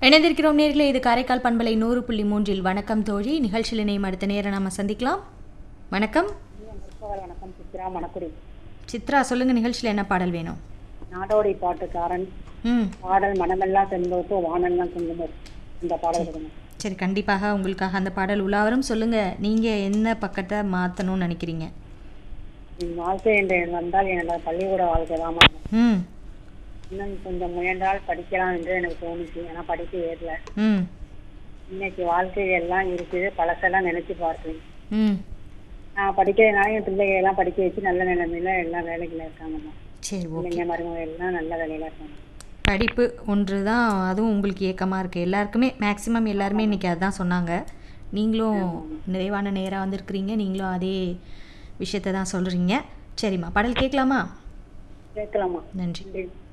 இணைந்திருக்கிறோம் நேர்களே இது காரைக்கால் பண்பலை நூறு புள்ளி மூன்றில் வணக்கம் தோழி நிகழ்ச்சியில் இணையும் அடுத்த நேரம் நாம சந்திக்கலாம் வணக்கம் முற்பகல் வணக்கம் சித்ரா மணக்குடி சித்ரா சொல்லுங்க நிகழ்ச்சியில் என்ன பாடல் வேணும் நாடோடி பாட்டுக்காரன் ம் பாடல் மனமெல்லாம் செம்போட்டு வானெல்லாம் செங்குமோ இந்த பாடல் கொடுங்க சரி கண்டிப்பாக உங்களுக்காக அந்த பாடல் உலாவரும் சொல்லுங்க நீங்க என்ன பக்கத்தை மாற்றணும்னு நினைக்கிறீங்க என் வாழ்க்கை என்று வந்தால் என்னோட பள்ளிக்கூட வாழ்க்கை தான் ம் இன்னும் கொஞ்சம் முயன்றால் படிக்கலாம் என்று எனக்கு தோணுச்சு ஆனா படிக்க ஏறல ம் இன்னைக்கு வாழ்க்கை எல்லாம் இருக்குது பழசெல்லாம் நினைச்சு பார்க்கிறேன் ம் நான் படிக்கிறதுனால என் பிள்ளைகளை எல்லாம் படிக்க வச்சு நல்ல நிலைமையில எல்லாம் வேலைக்குள்ள இருக்காங்கம்மா சரி ஓகே பிள்ளைங்க மருமக எல்லாம் நல்ல வேலையில இருக்காங்க படிப்பு ஒன்று தான் அதுவும் உங்களுக்கு ஏக்கமாக இருக்குது எல்லாருக்குமே மேக்ஸிமம் எல்லாருமே இன்றைக்கி அதுதான் சொன்னாங்க நீங்களும் நிறைவான நேராக வந்திருக்கிறீங்க நீங்களும் அதே விஷயத்தை தான் சொல்கிறீங்க சரிம்மா பாடல் கேட்கலாமா கேட்கலாமா நன்றி நன்றி